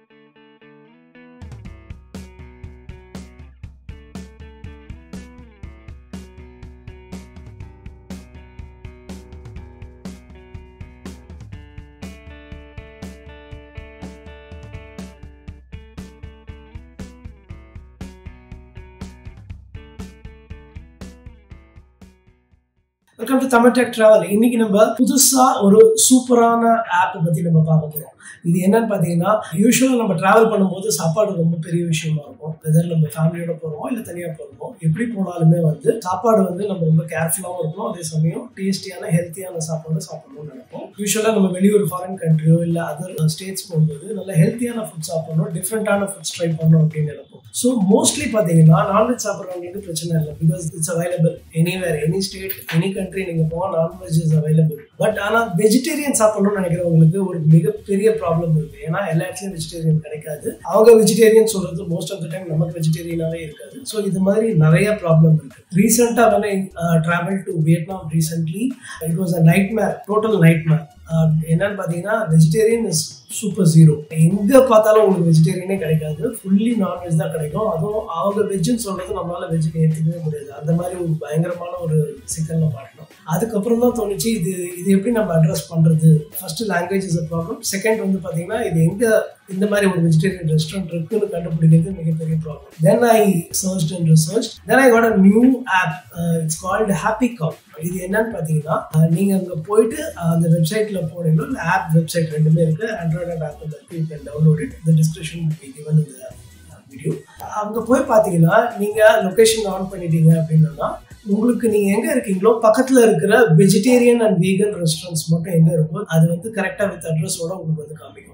Welcome to Tamil tech travel இன்னைக்கு நம்ம புதுசா ஒரு சூப்பரான ஆப் பத்தி நம்ம பார்க்க போறோம் இது என்னன்னு பார்த்தீங்கன்னா யூஸ்வலாக நம்ம டிராவல் பண்ணும்போது சாப்பாடு ரொம்ப பெரிய விஷயமா இருக்கும் வெதர் நம்ம ஃபேமிலியோட போகிறோமோ இல்லை தனியாக போகிறோமோ எப்படி போனாலுமே வந்து சாப்பாடு வந்து நம்ம ரொம்ப கேர்ஃபுல்லாகவும் இருக்கணும் அதே சமயம் டேஸ்டியான ஹெல்த்தியான சாப்பாடு சாப்பிடணும்னு நினைப்போம் யூஸ்வலாக நம்ம வெளியூர் ஃபாரின் கண்ட்ரியோ இல்லை அதர் ஸ்டேட்ஸ் போகும்போது நல்ல ஹெல்த்தியான ஃபுட் சாப்பிடணும் டிஃப்ரெண்ட்டான ஃபுட்ஸ் ட்ரை பண்ணணும் அப்படின்னு நினைப்போம் ஸோ மோஸ்ட்லி பார்த்தீங்கன்னா நான்வெஜ் சாப்பிட்றவங்களுக்கு பிரச்சனை இல்லை because it's available anywhere any state any country நீங்கள் போனால் நான்வெஜ் இஸ் அவைலபிள் பட் ஆனால் வெஜிடேரியன் சாப்பிடணும்னு நினைக்கிறவங்களுக்கு ஒரு மிகப்பெரிய ப்ராப்ளம் இருக்கு ஏன்னா எல்லா இடத்துலையும் வெஜிடேரியன் கிடைக்காது அவங்க வெஜிடேரியன் சொல்றது மோஸ்ட் ஆஃப் த டைம் நமக்கு வெஜிடேரியனாகவே இருக்காது ஸோ இது மாதிரி நிறைய ப்ராப்ளம் இருக்கு ரீசெண்டாக வந்து travel to Vietnam recently it was a nightmare total nightmare என்னன்னு பார்த்தீங்கன்னா வெஜிடேரியன் இஸ் சூப்பர் ஜீரோ எங்கே பார்த்தாலும் உங்களுக்கு வெஜிடேரியனே கிடைக்காது ஃபுல்லி நான்வெஜ் தான் கிடைக்கும் அதுவும் அவங்க வெஜ்ஜுன்னு சொல்றது நம்மளால வெஜ் ஏற்றுக்கவே முடியாது அந்த மாதிரி ஒரு பயங்கரமான ஒரு சிக்கல்ல மாட்டணும் அதுக்கப்புறம் தான் தோணுச்சு இது இது எப்படி நம்ம அட்ரஸ் பண்றது first language is a problem second வந்து பார்த்தீங்கன்னா இது எங்க இந்த மாதிரி ஒரு வெஜிடேரியன் ரெஸ்டாரண்ட் இருக்குன்னு கண்டுபிடிக்கிறது மிகப்பெரிய problem then I search and research then I got a new app it's called Happy Cup இது என்னன்னு பார்த்தீங்கன்னா நீங்க அங்கே போயிட்டு அந்த வெப்சைட்ல போனீங்கன்னா இந்த ஆப் வெப்சைட் ரெண்டுமே இருக்கு ஆண்ட்ராய்ட் அண்ட் ஆப்பிள் இருக்கு யூ கேன் டவுன்லோட் இட் இந்த டிஸ்கிரிப்ஷன் கிவன் இந்த வீடியோ அங்கே போய் பார்த்தீங்கன்னா நீங்க லொக்கேஷன் ஆன் பண்ணிட்டீங்க அப்படின்னா உங்களுக்கு நீங்க எங்க இருக்கீங்களோ பக்கத்துல இருக்கிற வெஜிடேரியன் அண்ட் வீகன் ரெஸ்டாரண்ட்ஸ் மட்டும் எங்க இருக்கோ அது வந்து கரெக்டா வித் அட்ரஸோட உங்களுக்கு வந்து காமிக்கும்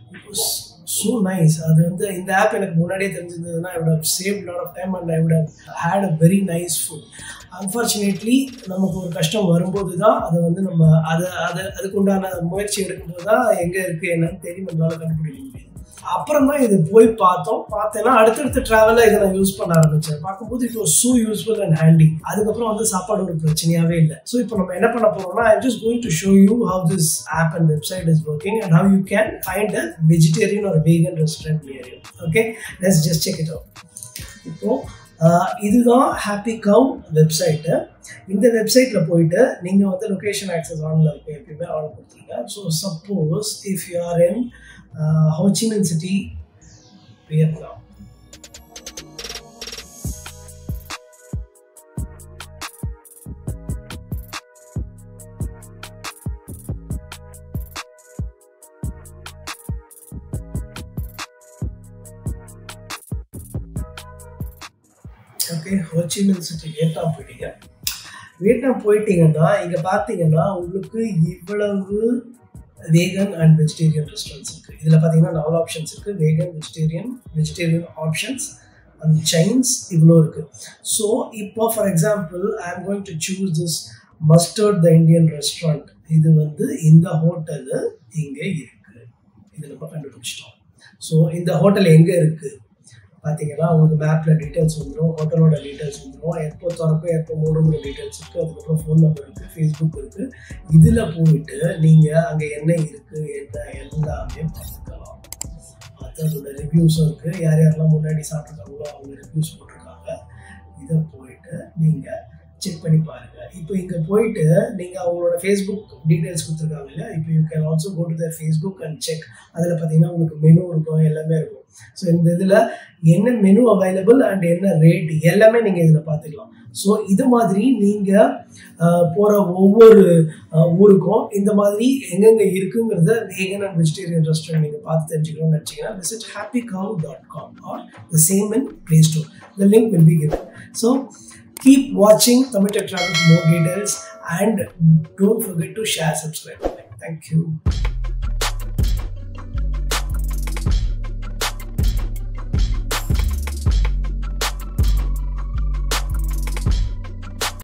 ஸோ நைஸ் அது வந்து இந்த ஆப் எனக்கு முன்னாடியே தெரிஞ்சிருந்ததுன்னா I would have saved lot of time and I would have had a very nice food unfortunately நமக்கு ஒரு கஷ்டம் வரும்போது தான் அதை வந்து நம்ம அதை அதை அதுக்குண்டான முயற்சி எடுக்கும்போது தான் எங்கே இருக்குது என்னன்னு தேடி நம்மளால கண்டுபிடிக்க முடியும் அப்புறம் தான் இது போய் பார்த்தோம் பார்த்தேன்னா அடுத்தடுத்த ட்ராவலில் இதை நான் யூஸ் பண்ண ஆரம்பித்தேன் பார்க்கும்போது it was so useful and handy அதுக்கப்புறம் வந்து சாப்பாடு ஒரு பிரச்சனையாகவே இல்லை ஸோ இப்போ நம்ம என்ன பண்ண போறோம்னா I just going to show you how this app and website is working and how you can find a vegetarian ஒரு vegan restaurant near you okay let's just check it out இப்போ இதுதான் happy கவ் website இந்த வெப்சைட்டில் போயிட்டு நீங்கள் வந்து location access ஆனில் இருக்கும் எப்பயுமே ஆன் கொடுத்துருங்க so suppose if you are in Ho Chi Minh City Vietnam okay Ho Chi Minh City Vietnam போயிட்டீங்க வியட்நாம் போயிட்டீங்கன்னா இங்கே பார்த்தீங்கன்னா உங்களுக்கு இவ்வளவு வேகன் அண்ட் வெஜிடேரியன் ரெஸ்டாரண்ட்ஸ் இருக்குது இதில் பார்த்தீங்கன்னா நாலு ஆப்ஷன்ஸ் இருக்குது vegan vegetarian vegetarian options and signs இவ்வளோ இருக்குது ஸோ இப்போ for example I am going to choose this Mustard the Indian restaurant இது வந்து இந்த ஹோட்டலு இங்கே இருக்குது இது நம்ம கண்டுபிடிச்சிட்டோம் ஸோ இந்த ஹோட்டல் எங்கே இருக்குது பார்த்தீங்கன்னா உங்களுக்கு மேப்பில் டீட்டெயில்ஸ் வந்துடும் ஹோட்டலோட டீட்டெயில்ஸ் வந்துடும் எப்போ திறக்கும் எப்போ மூடுங்கிற டீட்டெயில்ஸ் இருக்குது அதுக்கப்புறம் ஃபோன் நம்பர் இருக்குது ஃபேஸ்புக் இருக்குது இதில் போயிட்டு நீங்கள் அங்கே என்ன இருக்குது என்ன எல்லாமே பார்த்துக்கலாம் அதோட ரிவ்யூஸும் இருக்குது யார் யாரெல்லாம் முன்னாடி சாப்பிட்ருக்காங்களோ அவங்க ரிவ்யூஸ் போட்டிருக்காங்க இதை போயிட்டு நீங்கள் செக் பண்ணி பாருங்கள் இப்போ இங்கே போயிட்டு நீங்கள் அவங்களோட ஃபேஸ்புக் டீட்டெயில்ஸ் கொடுத்துருக்காங்க இல்லையா இப்போ you can also go to the Facebook and check அதில் பார்த்தீங்கன்னா உங்களுக்கு மெனு இருக்கும் எல்லாமே இருக்கும் ஸோ இந்த இதில் என்ன மெனு அவைலபிள் அண்ட் என்ன ரேட் எல்லாமே நீங்கள் இதில் பார்த்துக்கலாம் ஸோ இது மாதிரி நீங்கள் போகிற ஒவ்வொரு ஊருக்கும் இந்த மாதிரி எங்கெங்கே இருக்குங்கிறத வேகன் அண்ட் வெஜிடேரியன் ரெஸ்டாரண்ட் நீங்கள் பார்த்து தெரிஞ்சுக்கணும்னு நினச்சிங்கன்னா visit Happy Cow dot com or the same in Play Store the link will be given so keep watching Tamil Tech Travel for more details and don't forget to share, subscribe. Thank you.